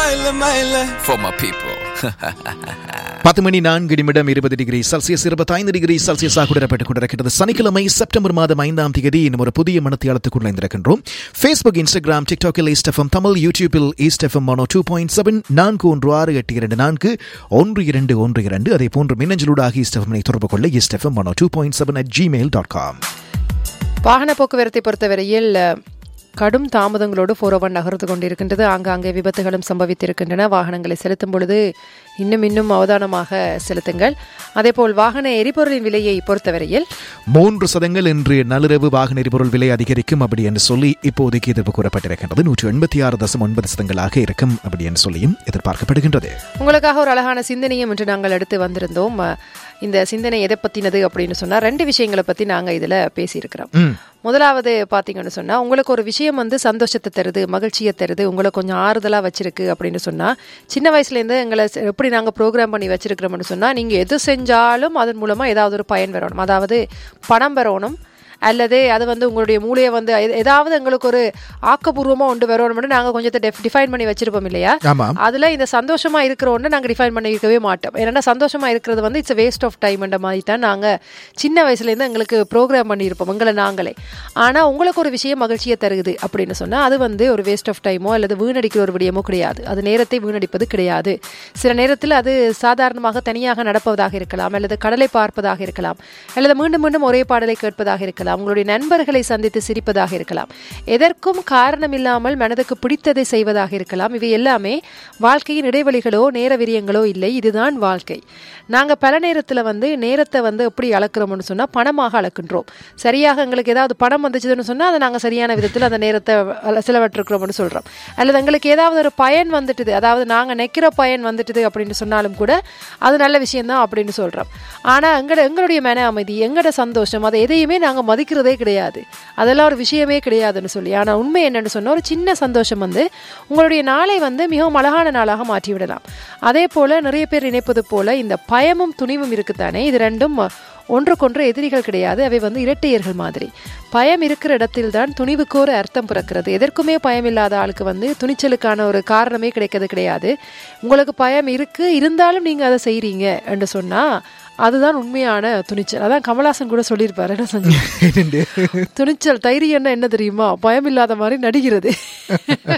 mile, mile. For my people. பத்து மணி நான்கு நிமிடம் இருபது டிகிரி செல்சியஸ் இருபத்தைந்து டிகிரி செல்சியஸாக உடரப்பட்டுக் கொண்டிருக்கிறது சனிக்கிழமை செப்டம்பர் மாதம் ஐந்தாம் தேதி இன்னும் ஒரு புதிய மனத்தியாளத்துக்குள் இணைந்திருக்கின்றோம் ஃபேஸ்புக் இன்ஸ்டாகிராம் டிக்டாக்கில் ஈஸ்ட் எஃப்எம் தமிழ் யூடியூபில் East FM Mano two point seven நான்கு ஒன்று ஆறு எட்டு இரண்டு நான்கு ஒன்று இரண்டு ஒன்று இரண்டு அதே போன்று மின்னஞ்சலூடாக ஈஸ்ட் எஃப்எம்னை தொடர்பு கொள்ள East FM Mano two point seven at Gmail dot com வாகன போக்குவரத்தை பொறுத்தவரையில் அஹ், கடும் தாமதங்களோடு ஃபோர் ஒன் நகர்ந்து கொண்டிருக்கின்றது ஆங்காங்கே விபத்துகளும் சம்பவித்திருக்கின்றன வாகனங்களை செலுத்தும் பொழுது இன்னும் இன்னும் அவதானமாக செலுத்துங்கள் அதேபோல் வாகன எரிபொருளின் விலையை பொறுத்தவரையில் மூன்று சதங்கள் இன்று நள்ளிரவு வாகன எரிபொருள் விலை அதிகரிக்கும் அப்படி என்று சொல்லி இப்போதைக்கு எதிர்ப்பு கூறப்பட்டிருக்கின்றது நூற்றி எண்பத்தி ஆறு தசம் ஒன்பது சதங்களாக இருக்கும் அப்படி என்று சொல்லியும் எதிர்பார்க்கப்படுகின்றது உங்களுக்காக ஒரு அழகான சிந்தனையும் இன்று நாங்கள் எடுத்து வந்திருந்தோம் அஹ், இந்த சிந்தனை எதை பத்தினது அப்படின்னு சொன்னா ரெண்டு விஷயங்களை பத்தி நாங்க இதுல பேசியிருக்கிறோம் முதலாவது பாத்தீங்கன்னு சொன்னா உங்களுக்கு ஒரு விஷயம் வந்து சந்தோஷத்தை தருது மகிழ்ச்சியை தருது உங்களை கொஞ்சம் ஆறுதலா வச்சிருக்கு அப்படின்னு சொன்னா சின்ன வயசுல இருந்து எங்களை செ- எப்படி நாங்க ப்ரோக்ராம் பண்ணி வச்சிருக்கிறோம்னு சொன்னா நீங்க எது செஞ்சாலும் அதன் மூலமா ஏதாவது ஒரு பயன் வரணும் அதாவது பணம் வரணும் அல்லது அது வந்து உங்களுடைய மூளையை வந்து எ- ஏதாவது எங்களுக்கு ஒரு ஆக்கப்பூர்வமா ஒன்று வரணும்னு நாங்க கொஞ்சத்தை டிஃபைன் பண்ணி வச்சிருப்போம் இல்லையா ஆமாம் அதுல இந்த சந்தோஷமா இருக்கிற ஒன்று நாங்க டிஃபைன் பண்ணிருக்கவே மாட்டோம் ஏன்னா சந்தோஷமா இருக்கிறது வந்து இட்ஸ் வேஸ்ட் ஆஃப் டைம்ன்ற மாதிரி தான் நாங்க சின்ன வயசுல இருந்து எங்களுக்கு ப்ரோக்ராம் பண்ணியிருப்போம் எங்களை நாங்களே ஆனா உங்களுக்கு ஒரு விஷயம் மகிழ்ச்சியை தருகுது அப்படின்னு சொன்னா அது வந்து ஒரு வேஸ்ட் ஆஃப் டைமோ அல்லது வீணடிக்கிற ஒரு விடயமோ கிடையாது அது நேரத்தை வீணடிப்பது கிடையாது சில நேரத்தில் அது சாதாரணமாக தனியாக நடப்பதாக இருக்கலாம் அல்லது கடலை பார்ப்பதாக இருக்கலாம் அல்லது மீண்டும் மீண்டும் ஒரே பாடலை கேட்பதாக இருக்கலாம் உங்களுடைய நண்பர்களை சந்தித்து சிரிப்பதாக இருக்கலாம் எதற்கும் காரணம் இல்லாமல் மனதுக்கு பிடித்ததை செய்வதாக இருக்கலாம் இவை எல்லாமே வாழ்க்கையின் இடைவெளிகளோ நேர விரியங்களோ இல்லை இதுதான் வாழ்க்கை நாங்க பல நேரத்துல வந்து நேரத்தை வந்து எப்படி அளக்குறோம்னு சொன்னா பணமாக அளக்கின்றோம் சரியாக எங்களுக்கு ஏதாவது பணம் வந்துச்சுன்னு சொன்னா அதை நாங்க சரியான விதத்தில் அந்த நேரத்தை அல- செலவற்றிருக்கிறோம்னு சொல்றோம் அல்லது எங்களுக்கு ஏதாவது ஒரு பயன் வந்துட்டுது அதாவது நாங்க நெக்கிற பயன் வந்துட்டுது அப்படின்னு சொன்னாலும் கூட அது நல்ல விஷயம்தான் அப்படின்னு சொல்றோம் ஆனா எங்கட எங்களுடைய மன அமைதி எங்கட சந்தோஷம் அதை எதையுமே நாங்க மதிக்கிறதே கிடையாது அதெல்லாம் ஒரு விஷயமே கிடையாதுன்னு சொல்லி ஆனா உண்மை என்னன்னு சொன்னா ஒரு சின்ன சந்தோஷம் வந்து உங்களுடைய நாளை வந்து மிகவும் அழகான நாளாக மாற்றி விடலாம் அதே போல நிறைய பேர் நினைப்பது போல இந்த பயமும் துணிவும் இருக்குத்தானே இது ரெண்டும் ஒன்றுக்கொன்று எதிரிகள் கிடையாது அவை வந்து இரட்டையர்கள் மாதிரி பயம் இருக்கிற இடத்தில்தான் துணிவுக்கு ஒரு அர்த்தம் பிறக்கிறது எதற்குமே பயம் இல்லாத ஆளுக்கு வந்து துணிச்சலுக்கான ஒரு காரணமே கிடைக்கிறது கிடையாது உங்களுக்கு பயம் இருக்கு இருந்தாலும் நீங்க அதை செய்றீங்க என்று சொன்னா அதுதான் உண்மையான துணிச்சல் அதான் கமலாசன் கூட சொல்லியிருப்பாரு என்ன செஞ்சு துணிச்சல் தைரியம் என்ன தெரியுமா பயம் இல்லாத மாதிரி நடிக்கிறது